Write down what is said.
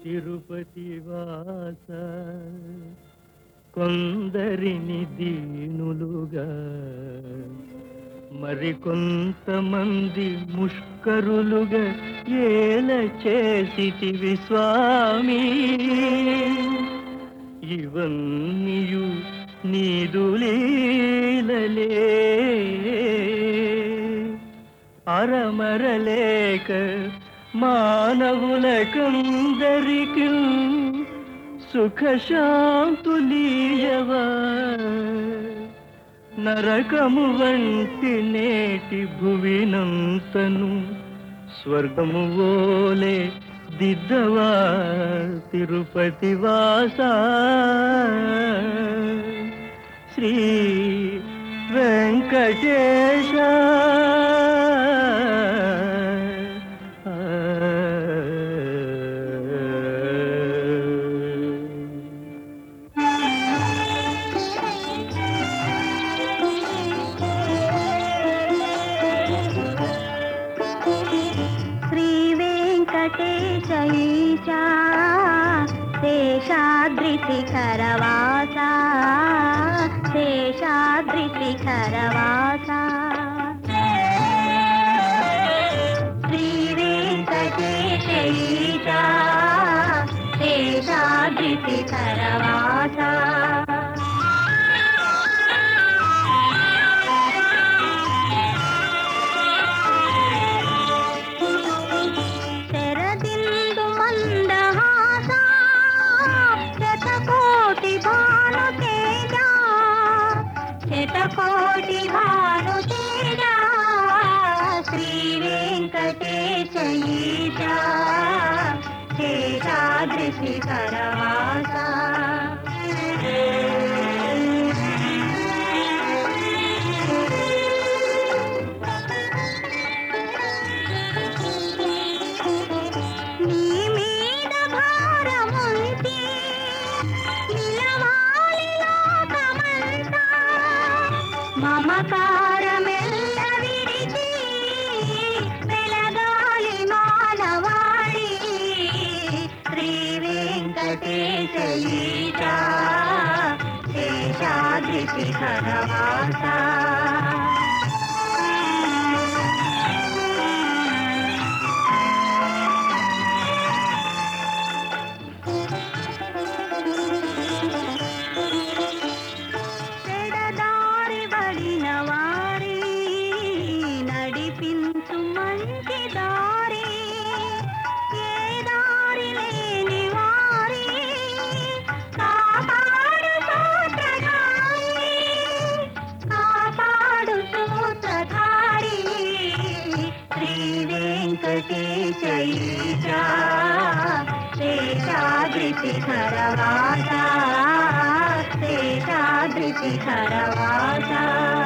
తిరుపతి వాస కొందరిని దీనులుగా మరికొంతమంది ముష్కరులుగా ఏల చేసిటివి స్వామి ఇవన్నీయు నీదులీలలే అరమరలేక మానవులకందరికి సుఖశాంతులీయవా నరకము వంటి నేటి భువినంతను స్వర్గము ఓలే దిద్దవా తిరుపతి వాస శ్రీ వెంకటేశ శ్రీ వెంకటేశ ఈశా శేషాద్రి శిఖరవాస శేషాద్రి శిఖరవాస శ్రీ వెంకటేశ ఈశా శేషాద్రి శిఖరవాస శరదిందు మందహాస శతకోటి భాను తేజ శతకోటి భాను తేజ శ్రీ వెంకటేశ ఈశ శేషాద్రి శిఖరవాస నీ మీద భారముంచి నిలవాలి లోకమంతా మమకారమెల్ల విడిచి వెలగాలి మానవాళి శ్రీ వెంకటేశ ఈశా శేషాద్రి శిఖరవాస చెడదారి బడిన వారి నడిపించు మంచి దారి ఏ దారి లేని వారి కాపాడు సూత్రధారి కాపాడు సూత్రధారి శ్రీ వెంకటేశ ఈశా శేషాద్రి శిఖరవాస శేషాద్రి శిఖరవాస